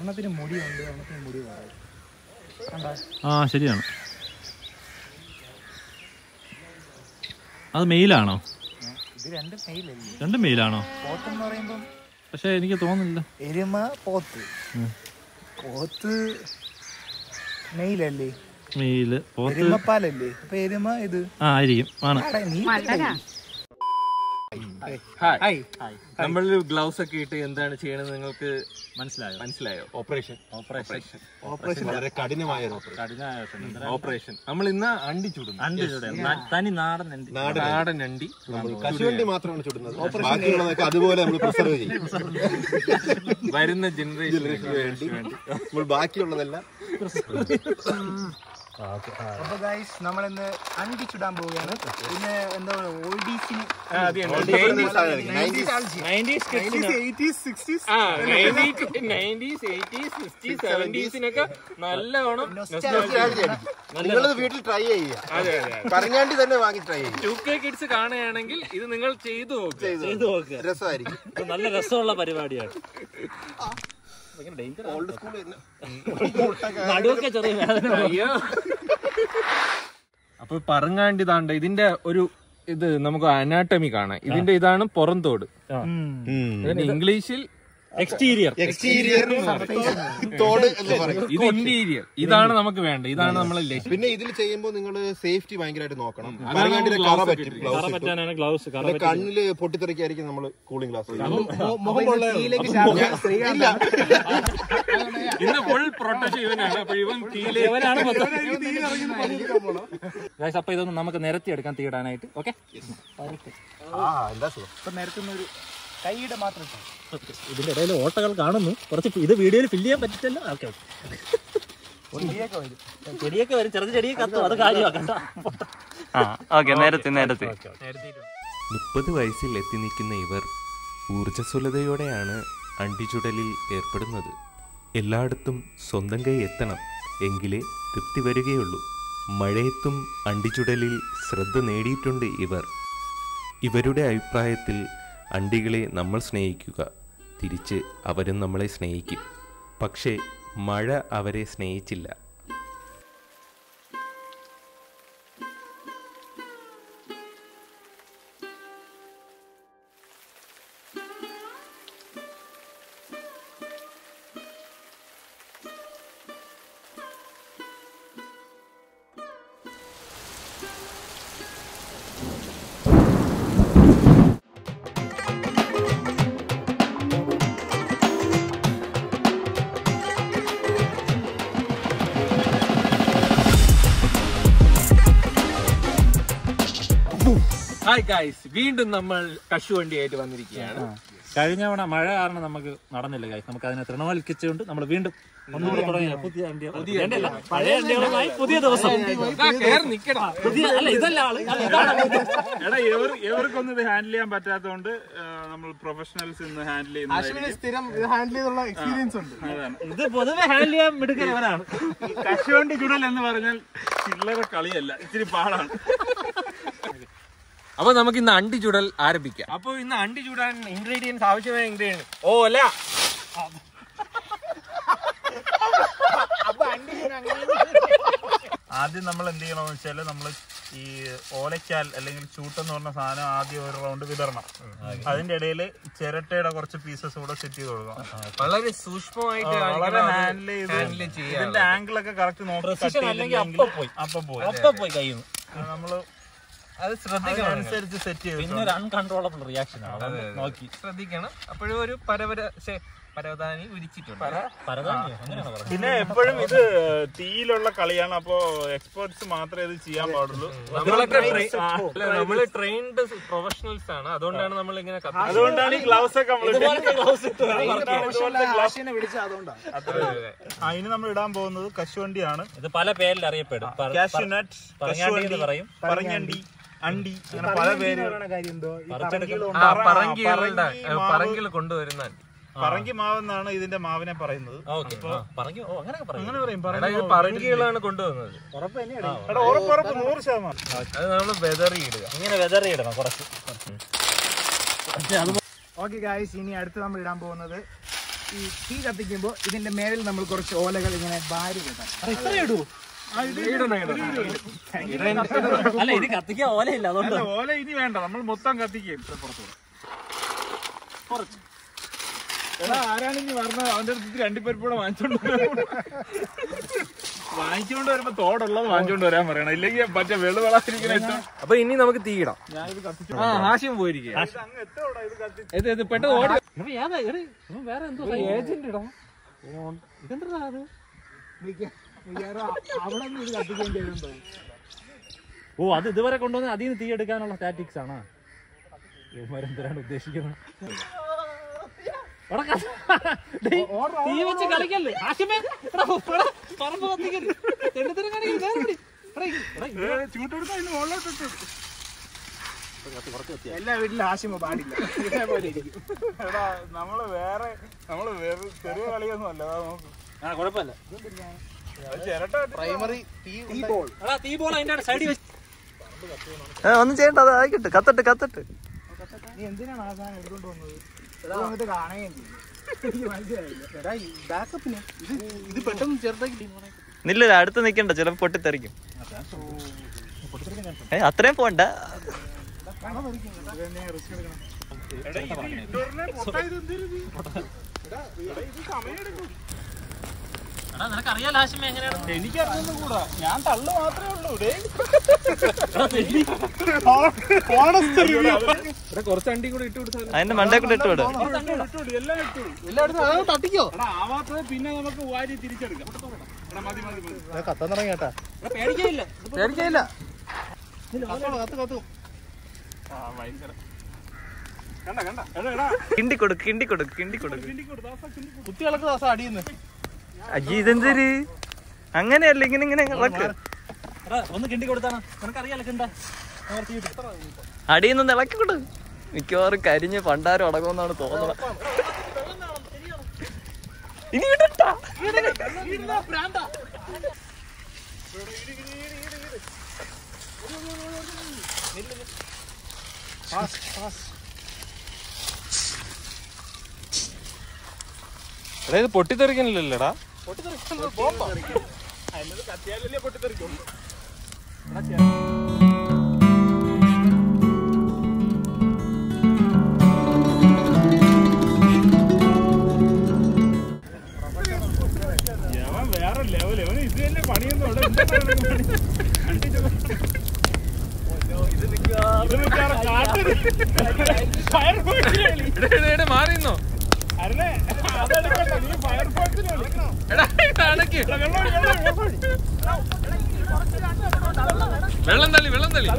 ഒരെണ്ണത്തിന് മുടിയുണ്ട് ഒരെണ്ണത്തിന് മുടി കുറയും കണ്ടാ ആ ശരിയാണ് അത് മെയിലാണോ ഇത് രണ്ട് മെയിലല്ലേ രണ്ടും മെയിലാണോ പോത്തെന്ന് പറയുമ്പം പക്ഷെ എനിക്ക് തോന്നുന്നില്ല എരുമ പോത്ത് ഉം. പോത്ത് മെയിലല്ലേ മെയില് പോത്ത് എരുമപ്പാലല്ലേ അപ്പൊ എരുമ ഇത് ആ ആയിരിക്കും ആണ് ആടെ നീ ഹായ് നമ്മൾ ഗ്ലൗസ് ഒക്കെ ഇട്ട് എന്താണ് ചെയ്യണമെന്ന് നിങ്ങൾക്ക് മനസ്സിലായോ മനസ്സിലായോ ഓപ്പറേഷൻ ഓപ്പറേഷൻ ഓപ്പറേഷൻ വളരെ കഠിനമായ ഒരു ഓപ്പറേഷൻ കഠിന ഓപ്പറേഷൻ നമ്മൾ ഇന്ന് അണ്ടി ചുടുന്നു തനി നാടൻ എന്റെ നാടൻ അണ്ടി കശുവണ്ടി മാത്രമാണ് ചുടുന്നത് ബാക്കിയുള്ളതൊക്കെ അതുപോലെ നമ്മൾ പ്രിസർവ് ചെയ്യും വരുന്ന ജനറേഷന് വേണ്ടി നമ്മൾ ബാക്കിയുള്ളതെല്ലാം അപ്പൊ ഗൈസ് നമ്മളിന്ന് അണ്ടി ചുടാൻ പോവുകയാണ് പിന്നെ എന്താ ഓൾഡീസിന് നയൻറ്റീസിനൊക്കെ നല്ലവണ്ണം നിങ്ങളത് വീട്ടിൽ ട്രൈ ചെയ്യുക പറഞ്ഞാണ്ടി തന്നെ വാങ്ങി ട്രൈ ചെയ്യും ടു കെ കിഡ്സ് കാണുകയാണെങ്കിൽ ഇത് നിങ്ങൾ ചെയ്തു നോക്കുക രസമായിരിക്കും നല്ല രസമുള്ള പരിപാടിയാണ് ഓൾഡ് സ്കൂൾ തന്നെ നടുവൊക്കെ ചെറിയ വേദന അയ്യോ അപ്പൊ പറങ്ങാണ്ടി താണ്ട ഇതിന്റെ ഒരു ഇത് നമുക്ക് അനാട്ടമി കാണാം ഇതിന്റെ ഇതാണ് പുറംതോട് ഇതിന് ഇംഗ്ലീഷിൽ എക്സ്റ്റീരിയർ എക്സ്റ്റീരിയർ തോട് എന്ന് പറയും ഇത് ഇന്റീരിയർ ഇതാണ് നമുക്ക് വേണ്ടത് ഇതാണ് നമ്മളെ ലക്ഷ്യം പിന്നെ ഇതിൽ ചെയ്യുമ്പോൾ നിങ്ങൾ സേഫ്റ്റി ഭയങ്കരമായിട്ട് നോക്കണം പറഞ്ഞാണ്ടിലെ കറ പറ്റും ഗ്ലൗസ് ഇട്ട്. പറ്റാനാണ് ഗ്ലൗസ് പിന്നെ കണ്ണില് പൊട്ടിത്തെറിക്കായിരിക്കും നമ്മൾ കൂളിംഗ് ഗ്ലാസ് ഇന്ന് ഫുൾ പ്രൊട്ടക്ഷൻ ഇവനാണ് അപ്പൊ ഇവൻ കീഴേ ഗൈസ് അപ്പൊ ഇതൊന്ന് നമുക്ക് നിരത്തി എടുക്കാൻ തീടാനായിട്ട് ഓക്കെ ആ എന്താ സുഖം ഇപ്പൊ നിരത്തുന്ന ഒരു കൈയുടെ മാത്രം ഇട്ടാ. ഇതിന്റെ ഇടയിൽ ഓട്ടകൾ കാണുന്നു കുറച്ച് ഇത് വീഡിയോയിൽ ഫില്ല് ചെയ്യാൻ പറ്റില്ലല്ലോ ഓക്കെ ചെടിയൊക്കെ വരും ചെടിയൊക്കെ വരും ചെറുത് ചെടിയൊക്കെ കത്തും അത് കാര്യമാക്കണ്ട ആ ഓക്കെ നേരത്തെ നേരത്തെ മുപ്പത് വയസ്സിൽ എത്തി നിൽക്കുന്ന ഇവർ ഊർജ്ജസ്വലതയോടെയാണ് അണ്ടിച്ചുടലിൽ ഏർപ്പെടുന്നത് എല്ലായിടത്തും സ്വന്തം കൈ എത്തണം എങ്കിലേ തൃപ്തി വരികയുള്ളൂ മഴയത്തും അണ്ടിച്ചുടലിൽ ശ്രദ്ധ നേടിയിട്ടുണ്ട് ഇവർ ഇവരുടെ അഭിപ്രായത്തിൽ അണ്ടികളെ നമ്മൾ സ്നേഹിക്കുക തിരിച്ച് അവരും നമ്മളെ സ്നേഹിക്കും പക്ഷേ മഴ അവരെ സ്നേഹിച്ചില്ല ഹായ് ഗൈസ് വീണ്ടും നമ്മൾ കശുവണ്ടിയായിട്ട് വന്നിരിക്കുകയാണ് കഴിഞ്ഞ തവണ മഴ കാരണം നമുക്ക് നടന്നില്ല ഗൈസ് നമുക്ക് അതിനെ തൃണവൽക്കിച്ചുകൊണ്ട് നമ്മൾ വീണ്ടും ഒന്നുകൂടെ തുടങ്ങിയ പുതിയ അണ്ടികൾ അണ്ടിയല്ല, പഴയ അണ്ടികളുമായി പുതിയ ദിവസം കേറി നിക്കടാ പുതിയ അല്ല ഇതല്ല ആള് അല്ല, ഇതാണ് ആള്. എടാ ഇവർ ഇവർക്കൊന്നും ഇത് ഹാൻഡിൽ ചെയ്യാൻ പറ്റാത്തതുകൊണ്ട് ആ, നമ്മൾ പ്രൊഫഷണൽസ് ഇന്ന് ഹാൻഡിൽ ചെയ്യുന്നത് സ്ഥിരം ഇത് ഹാൻഡിൽ ചെയ്തുള്ള എക്സ്പീരിയൻസ് ഉണ്ട് ഇത് പൊതുവെ ഹാൻഡിൽ ചെയ്യാൻ മിടുക്കരവനാണ് കശുവണ്ടി ചുടൽ എന്ന് പറഞ്ഞാൽ ചില്ലറ കളിയല്ല ഇച്ചിരി പാടാണ് അപ്പൊ നമുക്ക് ഇന്ന് അണ്ടി ചുടൽ ആരംഭിക്കാം അപ്പൊ ഇന്ന് അണ്ടി ചുടാൻ ഇൻഗ്രീഡിയൻസ് ആവശ്യമായ ഇൻഗ്രീഡിയൻസ് ഓല ആദ്യം നമ്മൾ എന്ത് ചെയ്യണമെന്ന് വെച്ചാൽ നമ്മൾ ഈ ഓലക്കാൽ അല്ലെങ്കിൽ ചൂട്ടെന്ന് പറഞ്ഞ സാധനം ആദ്യം ഒരു റൗണ്ട് വിതറണം അതിന്റെ ഇടയിൽ ചിരട്ടയുടെ കുറച്ച് പീസസ് കൂടെ സെറ്റ് ചെയ്ത് കൊടുക്കണം വളരെ സൂക്ഷ്മമായിട്ട് വളരെ ഹാൻഡിൽ ചെയ്ത് ഹാൻഡിൽ ചെയ്യാം ഇതിന്റെ ആംഗിൾ ഒക്കെ കറക്റ്റ് നോക്കി cut Precision അല്ലെങ്കിൽ ചെയ്തില്ലെങ്കിൽ അപ്പം പോയി. അപ്പം പോയി അപ്പൊ പോയി കഴിയുന്നു നമ്മള് അത് ശ്രദ്ധിക്കണം നിങ്ങൾ. അതിനനുസരിച്ച് സെറ്റ് ചെയ്ത് പിന്നെ ഒരു അൺകൺട്രോളബിൾ റിയാക്ഷൻ ആണ് അതെ, അതെ. നോക്കി ശ്രദ്ധിക്കണം അപ്പോഴും ഒരു പരവര ശ്ശെ, പരവതാനി ഉരിച്ചിട്ടുണ്ട് പരതാനിയോ അങ്ങനെയാണ് പറയുന്നത് പിന്നെ എപ്പോഴും ഇത് തീയിലുള്ള കളിയാണ് അപ്പോ എക്സ്പേർട്സ് മാത്രമേ ഇത് ചെയ്യാൻ പാടുള്ളൂ നമ്മളൊക്കെ ട്രെ- അല്ല, നമ്മള് ട്രെയിൻഡ് പ്രൊഫഷണൽസ് ആണ് അതുകൊണ്ടാണ് നമ്മൾ ഇങ്ങനെ കത്തി- അതുകൊണ്ടാണ് ഈ ഗ്ലൗസ് ഒക്കെ നമ്മൾ ഇതുപോലത്തെ gloves ഇട്ട് വേണം work ചെയ്യാൻ. ആശിനെ വിളിച്ചത് അതുകൊണ്ടാണ് അതിന് നമ്മൾ ഇടാൻ പോകുന്നത് കശുവണ്ടിയാണ് ഇത് പല പേരിൽ അറിയപ്പെടും പറ- കാഷ്യൂ നട്ട് പറങ്ങാണ്ടി എന്ന് പറയും പറങ്ങണ്ടി അണ്ടി അങ്ങനെ പല പേര് കാര്യം എന്തോ ഈ പറിച്ചെടുക്കും ആ പറങ്കികളുടെ പറങ്കിൽ കൊണ്ടുവരുന്ന പറങ്കി മാവ് എന്നാണ് ഇതിന്റെ മാവിനെ പറയുന്നത് ഓക്കെ പറഞ്ഞു ഓ അങ്ങനെയൊക്കെ പറയും അങ്ങനെ പറയും എടാ, ഇത് പറങ്കികളാണ് കൊണ്ടുവന്നത് എടാ, ഉറപ്പുറപ്പ് നൂറ് ശതമാനം അത് നമ്മൾ വെതറി ഇടുക ഇങ്ങനെ വെതറി ഇടണം കുറച്ച് ഓക്കെ ഗായ്സ് ഇനി അടുത്ത് നമ്മൾ ഇടാൻ പോകുന്നത് ഈ തീ കത്തിക്കുമ്പോൾ ഇതിന്റെ മേലിൽ നമ്മൾ കുറച്ച് ഓലകൾ ഇങ്ങനെ ഭാര്യ കിട്ടാം അല്ല ഇത് കത്തിക്കാൻ ഓലയില്ല അതുകൊണ്ട് ഓല ഇനി വേണ്ട നമ്മൾ മൊത്തം കത്തിക്കുകയും പുറത്തുകൂടെ എടാ ആരാണിനി പറഞ്ഞത് അവന്റെ അടുത്ത് രണ്ടിപ്പരിപ്പ് കൂടെ വാങ്ങിച്ചോണ്ട് വരാൻ. വാങ്ങിച്ചോണ്ട് വരുമ്പോ തോടുള്ളത് വാങ്ങിച്ചോണ്ട് വരാൻ പറയണം ഇല്ലെങ്കിൽ മറ്റേ വെളുവളാതിരിക്കുന്ന അപ്പൊ ഇനി നമുക്ക് തീയിടാം ആ ഹാഷ്യം പോയിരിക്കുക ഇത് ഇത് പെട്ടെന്ന് ഓടി ഇവൻ ഏതാ എടീ, ഇവൻ വേറെ എന്തോ ഏജന്റ് ഇടാം ഇതെന്താ അത് അവിടെ നിന്ന് ഇത് കത്തിക്കേണ്ടി വരും തോന്നുന്നു. ഓ അത് ഇതുവരെ കൊണ്ടുവന്ന് അതിൽ നിന്ന് തീ എടുക്കാനുള്ള സ്റ്റാറ്റിക്സ് ആണ് ഇവന്മാരെന്തിനാണ് ഉദ്ദേശിക്കുന്നത് എടാ, ക- ഡേയ്, തീ വെച്ച് കളിക്കല്ലേ ആശിമേ എടാ, എടാ, പറമ്പ് കത്തിക്കരുത് തെണ്ടിത്തരം കാണിക്കരുത്. നേരെ പിടി. എടാ, ഈ- എടാ, ഇത് ചൂട്ടെടുത്ത് അതിന് മുകളിലോട്ടിട്ട് എല്ലാ വീട്ടിലും ആശിമ പാടില്ല ഇതേപോലെ ഇരിക്കും എടാ നമ്മള് വേറെ നമ്മള് വേറെ ചെറിയ കളിയൊന്നും അല്ല അതാ നോക്ക് ആ കുഴപ്പമില്ല അത് ചിരട്ട പ്രൈമറി എടാ തീ പോണ അതിന്റെ സൈഡിൽ വെച്ച് ഒന്നും ചെയ്യണ്ട അത് ആയിക്കട്ടെ കത്തട്ട് കത്തട്ട് നീ എന്തിനാണ് ആ സാധനം എടുത്തോണ്ട് വന്നത് ഇത് വന്നിട്ട് കാണുകയും ചെയ്യും എനിക്ക് മനസ്സിലായില്ല ബാക്കപ്പിന് ഇത് ഇത് പെട്ടെന്ന് ചെറുതാക്കി നില്ല അടുത്ത് നിക്കണ്ട ചിലപ്പോ പൊട്ടിത്തെറിക്കും ഏ അത്രയും പോണ്ട എടാ നിനക്കറിയാലോ ആശിമ എങ്ങനെയാണ് എനിക്കറിയൊന്നും കൂടാ ഞാൻ തള്ളു മാത്രമേ ഉള്ളൂ ഡേ ഇവിടെ കുറച്ച് അണ്ടി കൂടെ ഇട്ട് കൊടുത്താൽ അതിന്റെ മണ്ടേ കൂടെ ഇട്ട് വിടും എല്ലാം ഇട്ടു എല്ലായിടത്തും തട്ടിക്കോ എടാ ആവാത്തത് പിന്നെ നമുക്ക് വാരി തിരിച്ചെടുക്കാം എടാ മതി മതി മതി കത്താൻ തുടങ്ങി കേട്ടാ പേടിക്കയില്ല പേടിക്കയില്ല കത്ത് കത്തു ആ ഭയങ്കര കണ്ട കണ്ട എടാ എടാ കിണ്ടി കൊടുക്ക് കിണ്ടി കൊടുക്ക് കിണ്ടി കൊടുക്ക് കുത്തി കളക്ക് ദാസം അടിയുന്നു അയ്യ ഇതെന്തൊരു അങ്ങനെയല്ല ഇങ്ങനെ ഇങ്ങനെ ഇളക്ക് എടാ ഒന്ന് കിണ്ടി കൊടുത്താണ് നിനക്കറിയാലോ കിണ്ട അടിയിൽ നിന്ന് ഇളക്കി കൊടു മിക്കവാറും കരിഞ്ഞ് പണ്ടാരം അടങ്ങുമെന്നാണ് തോന്നുന്നത് ഇനി വിടട്ടാ അതായത് പൊട്ടിത്തെറിക്കണില്ലല്ലേടാ കത്തിയാലല്ലേ പൊട്ടിത്തെറിക്കും യവൻ വേറെ ലെവൽ അവന് ഇത് തന്നെ പണിയൊന്നും അവിടെ എന്താണ് പണി? ഇത് മിക്കവാറും കാട്ടില് ഫയർഫോഴ്സിന് കളി. മാറിന്നോ അരുണേ, അതെടുക്കണ്ട, നീ ഫയർഫോഴ്സിന് കളി. എടാ ഇത് അടക്ക്. എടാ, വെള്ളം ഒഴി, വെള്ളം ഒഴി, വെള്ളം ഒഴി. വെള്ളം തള്ളി വെള്ളം തള്ളി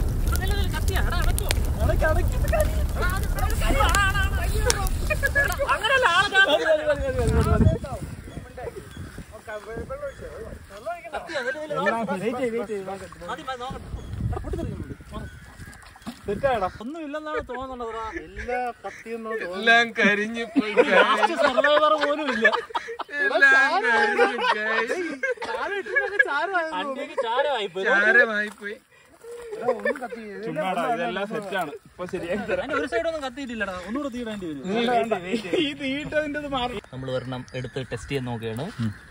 ഒന്നും ഇല്ലെന്നാണ് തോന്നുന്നത് എല്ലാ കത്തിയൊന്നും എല്ലാം കരിഞ്ഞു പോയി സർവൈവർ പോലും ഇല്ല എല്ലാം കരിഞ്ഞു guys. അന്റേക്ക് ചാരമായി പോയി ചാരമായി പോയി ചുമ്മാടാ, ഇതെല്ലാം സെറ്റാണ് ഇപ്പൊ ശരിയാക്കി തരാം അതിന്റെ ഒരു സൈഡ് ഒന്നും കത്തിയിട്ടില്ലടാ ഒന്നുകൂടെ തീടേണ്ടി വരും ഈ തീട്ടതിന്റെ മാറി നമ്മൾ ഒരെണ്ണം എടുത്ത് ടെസ്റ്റ് ചെയ്യാൻ നോക്കുകയാണ്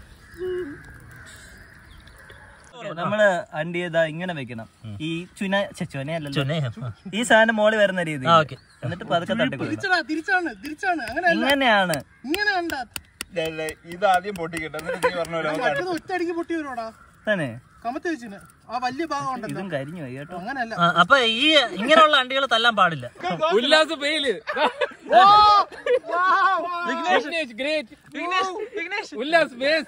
നമ്മള് അണ്ടി ചെയ്താ ഇങ്ങനെ വെക്കണം ഈ ചുന ഛെ, ചുനയല്ലല്ലോ ഈ സാധനം മോളി വരുന്ന രീതി എന്നിട്ട് പതുക്കെ തട്ടി കൊടുക്കണം തിരിച്ചാണ് തിരിച്ചാണ് അങ്ങനെ ഇങ്ങനെയാണ് ഇങ്ങനെ കണ്ടാ ഇത് ആദ്യം പൊട്ടിക്കട്ടെ എന്നിട്ട് നീ പറഞ്ഞ പോലെ നമുക്ക് മറ്റേത് ഒറ്റയടിക്ക് പൊട്ടി വരുവാടാ തന്നെ കമത്തി വെച്ചിന് ആ വലിയ ഭാഗം ഉണ്ടല്ലോ ഇതും കരിഞ്ഞു പോയി കേട്ടോ അങ്ങനല്ല അപ്പൊ ഈ ഇങ്ങനെയുള്ള അണ്ടികൾ തല്ലാൻ പാടില്ല ഉല്ലാസ് പെയില് വിഘ്നേഷ് ഗ്രേറ്റ് വിഘ്നേഷ് ഉല്ലാസ് ബേസ്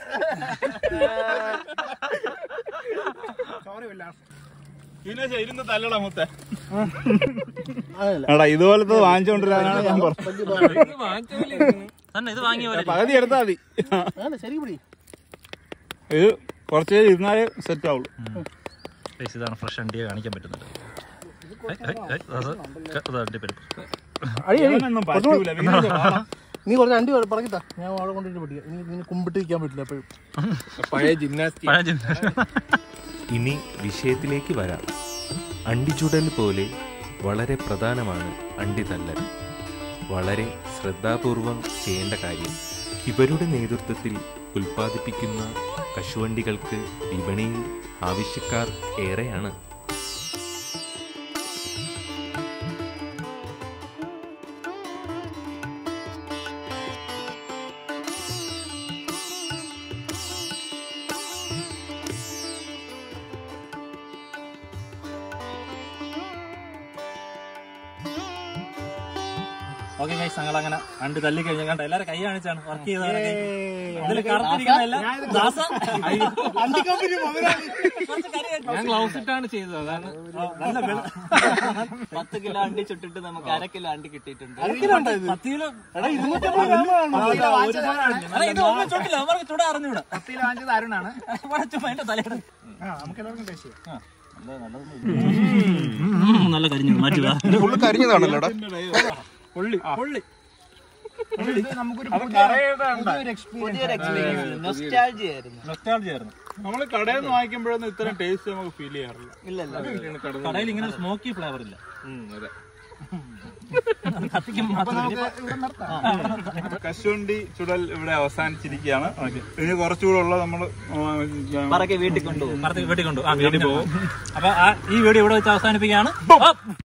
പിന്നെ ഇരുന്ന് തല്ലടാ മുത്ത എടാ ഇതുപോലത്തെ വാങ്ങിച്ചോണ്ടിരാനാണ് ഞാൻ പറഞ്ഞത് തന്നെ ഇത് വാങ്ങിയ പോലെ പകുതി എടുത്താ മതി അങ്ങനെ ശരി പിടി ഇത് കുറച്ച് നേരം ഇരുന്നാലേ സെറ്റ് ആവുള്ളൂ Guys, ഇതാണ് ഫ്രഷ് അണ്ടിയെ കാണിക്കാൻ പറ്റുന്നത് ഏയ്, ഏയ്, ഏയ്, അത് അത് അണ്ടിപ്പരിപ്പ്. ഇവനൊന്നും പറ്റൂല വിഘ്നേഷ് വാടാ. നീ കുറച്ച് അണ്ടി പറഞ്ഞിട്ടാ ഞാൻ അവിടെ കൊണ്ടിട്ട് പിടിക്കാം ഇനി ഇനി കുമ്പിട്ട് നിൽക്കാൻ പറ്റില്ല എപ്പോഴും പഴയ ജിംനാസ്റ്റിക് പഴയ ജിംനാ- ഇനി വിഷയത്തിലേക്ക് വരാം അണ്ടിച്ചുടൽ പോലെ വളരെ പ്രധാനമാണ് അണ്ടി തല്ലൽ വളരെ ശ്രദ്ധാപൂർവം ചെയ്യേണ്ട കാര്യം ഇവരുടെ നേതൃത്വത്തിൽ ഉൽപ്പാദിപ്പിക്കുന്ന കശുവണ്ടികൾക്ക് വിപണിയിൽ ആവശ്യക്കാർ ഏറെയാണ് ഓക്കെ ഗൈസ് ഞങ്ങൾ അങ്ങനെ അണ്ട് തല്ലി കഴിഞ്ഞാൽ കണ്ട എല്ലാരും കൈ കാണിച്ചാണ് വർക്ക് ചെയ്തവരൊക്കെ ഇതിൽ കറുത്തിരിക്കുന്നതല്ല ദാസ കുറച്ച് കരി കയറ്റി. ഞാൻ ഗ്ലൗസ് ഇട്ടാണ് ചെയ്തത് അതാണ് നല്ല വെളു പത്ത് കിലോ അണ്ടി ചുട്ടിട്ട് നമുക്ക് അര കിലോ അണ്ടി കിട്ടിയിട്ടുണ്ട് പത്ത് കിലോ എടാ, ഇത് ഒന്നും ചുട്ടില്ല അവർക്ക് ചുട അറിഞ്ഞൂടാ കത്തിയിൽ വാങ്ങിച്ചത് അരുണാണ് ഇവിടെ ചുമ്മാ എന്റെ തലയുടെ ആ നമുക്ക് എല്ലാവർക്കും ടേസ്റ്റ് ചെയ്യാം നല്ല കരിഞ്ഞു മാറ്റുക ഫുള്ള് കരിഞ്ഞതാണല്ലോടാ പൊള്ളി പൊള്ളി ഇത് നമുക്കൊരു പുതിയൊരു എക്സ്പീരിയൻസ് പുതിയൊരു എക്സ്പീരിയൻസ് നൊസ്റ്റാൾജി ആയിരുന്നു നൊസ്റ്റാൾജി ആയിരുന്നു നമ്മൾ കടയിൽ നിന്ന് വാങ്ങിക്കുമ്പോഴൊന്നും ഇത്രയും ടേസ്റ്റ് നമുക്ക് ഫീൽ ചെയ്യാറില്ല ഇല്ലല്ല കടയിൽ ഇങ്ങനെ സ്മോക്കി ഫ്ലേവർ ഇല്ല അതെ കത്തിക്കും മാത്രം ഇവിടെ നിർത്താം കശുവണ്ടി ചുടൽ ഇവിടെ അവസാനിച്ചിരിക്കുകയാണ് ഇനി കുറച്ചുകൂടെ ഉള്ള നമ്മൾ പറക്കെ വീട്ടിൽ കൊണ്ടുപോകും പുറത്തേക്ക് വീട്ടിൽ കൊണ്ടു ആ വീട്ടിൽ പോകും അപ്പൊ ആ ഈ വീഡിയോ ഇവിടെ വെച്ച് അവസാനിപ്പിക്കുകയാണ്